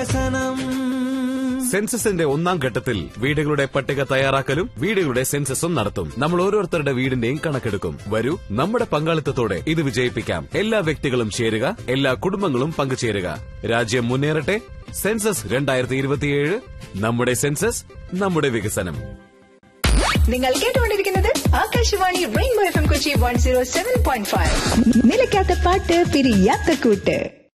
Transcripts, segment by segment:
സെൻസസിന്റെ ഒന്നാം ഘട്ടത്തിൽ വീടുകളുടെ പട്ടിക തയ്യാറാക്കലും വീടുകളുടെ സെൻസസും നടത്തും നമ്മൾ ഓരോരുത്തരുടെ വീടിന്റെയും കണക്കെടുക്കും വരൂ നമ്മുടെ പങ്കാളിത്തത്തോടെ ഇത് വിജയിപ്പിക്കാം എല്ലാ വ്യക്തികളും ചേരുക എല്ലാ കുടുംബങ്ങളും പങ്കുചേരുക രാജ്യം മുന്നേറട്ടെ സെൻസസ് രണ്ടായിരത്തി ഇരുപത്തിയേഴ് നമ്മുടെ സെൻസസ് നമ്മുടെ വികസനം നിങ്ങൾ കേട്ടുകൊണ്ടിരിക്കുന്നത് Akashvani rainbow F M Kochi one zero seven point five നിലയ്ക്കാത്ത പാട്ട് പിരിയാത്ത കൂട്ട്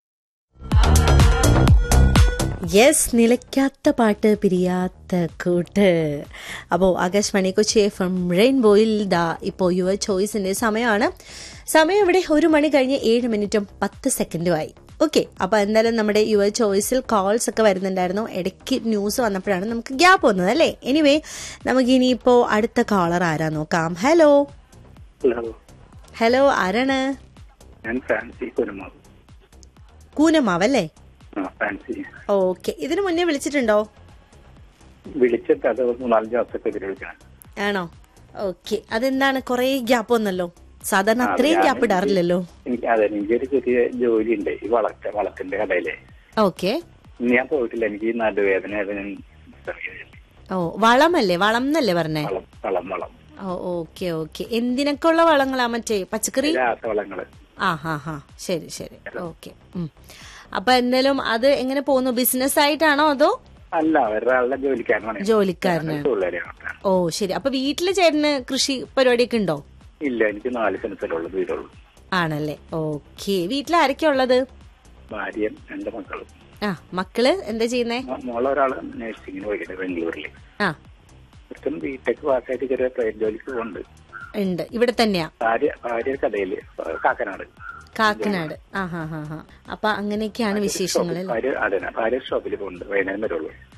യെസ് നിലയ്ക്കാത്ത പാട്ട് പിരിയാത്ത കൂട്ട് അപ്പോൾ ആകാശവാണി കൊച്ചി എഫ് എം റെയിൻബോയിൽ ദാ ഇപ്പോൾ യുവർ ചോയ്സിന്റെ സമയമാണ് സമയം ഇവിടെ ഒരു മണി കഴിഞ്ഞ് ഏഴ് മിനിറ്റും പത്ത് സെക്കൻഡുമായി ഓക്കെ അപ്പോൾ എന്തായാലും നമ്മുടെ യുവർ ചോയ്സിൽ കോൾസ് ഒക്കെ വരുന്നുണ്ടായിരുന്നു ഇടയ്ക്ക് ന്യൂസ് വന്നപ്പോഴാണ് നമുക്ക് ഗ്യാപ്പ് വന്നത് അല്ലേ എനിവേ നമുക്ക് ഇനിയിപ്പോൾ അടുത്ത കോളർ ആരാ നോക്കാം ഹലോ ഹലോ ഹലോ ആരാണ് ഞാൻ ഫാൻസി കുരുമാവ് കൂനമാവല്ലേ ആ ഫാൻസി ഓക്കെ ഇതിനു മുന്നേ വിളിച്ചിട്ടുണ്ടോ വിളിച്ചിട്ട് അത് മൂന്നാല് ദിവസമൊക്കെ ഇതിൽ വിളിക്കണം ആണോ ഓക്കെ അതെന്താണ് കുറെ ഗ്യാപ്പ് വന്നല്ലോ സാധാരണ അത്രയും ഗ്യാപ്പ് ഇടാറില്ലല്ലോ എനിക്ക് അതെ എനിക്കൊരു ചെറിയ ജോലി ഉണ്ട് ഈ വളക്ക വളത്തിന്റെ കടയിലെ ഓക്കെ ഇന്ന് ഞാൻ പോയിട്ടില്ല എനിക്ക് ഈ നടുവേദന ആയതുകൊണ്ട് ഞാൻ ചെറിയ ഓ വളമല്ലേ വളം എന്നല്ലേ പറഞ്ഞേ വളം വളം വളം ഓ ഓക്കെ ഓക്കെ എന്തിനൊക്കെ ഉള്ള വളങ്ങളാ മറ്റേ പച്ചക്കറി രാസവളങ്ങള് ആ ഹാ ഹാ ശരി ശരി ഓക്കെ അപ്പൊ എന്തായാലും അത് എങ്ങനെ പോകുന്നു ബിസിനസ് ആയിട്ടാണോ അതോ അല്ല ഒരാളുടെ ജോലിക്കാരനാണ് ഞാൻ. ജോലിക്കാരനാണ് തൊഴിലാളിയാണ് ഓ ശരി അപ്പൊ വീട്ടില് ചേട്ടന് കൃഷി പരിപാടിയൊക്കെ ഉണ്ടോ ഇല്ല എനിക്ക് നാല് സെൻസിലുള്ള വീടുള്ളൂ ആണല്ലേ ഓക്കെ വീട്ടിൽ ആരൊക്കെയാ ഉള്ളത് ഭാര്യയും രണ്ട് മക്കളും ആ മക്കള് എന്താ ചെയ്യുന്നേ മോ- മോളൊരാള് നഴ്സിംഗിന് പോയിട്ടുണ്ട് ബാംഗ്ലൂരിൽ ആ ഒരുത്തൻ ബിടെക് പാസ്സായിട്ട് ചെറിയ പ്രൈവറ്റ് ജോലിക്ക് പോകുന്നുണ്ട് ഉണ്ട് ഇവിടെ തന്നെയാ ഭാര്യ ഭാര്യ കടയില് കാക്കനാട് കാക്കനാട് ആ ഹാ ഹാ ഹാ അപ്പൊ അങ്ങനെയൊക്കെയാണ് വിശേഷങ്ങൾ അല്ലേ ഭാര്യ അതെ ഭാര്യ ഷോപ്പിൽ പോകുന്നുണ്ട് വൈകുന്നേരം വരുള്ളൂ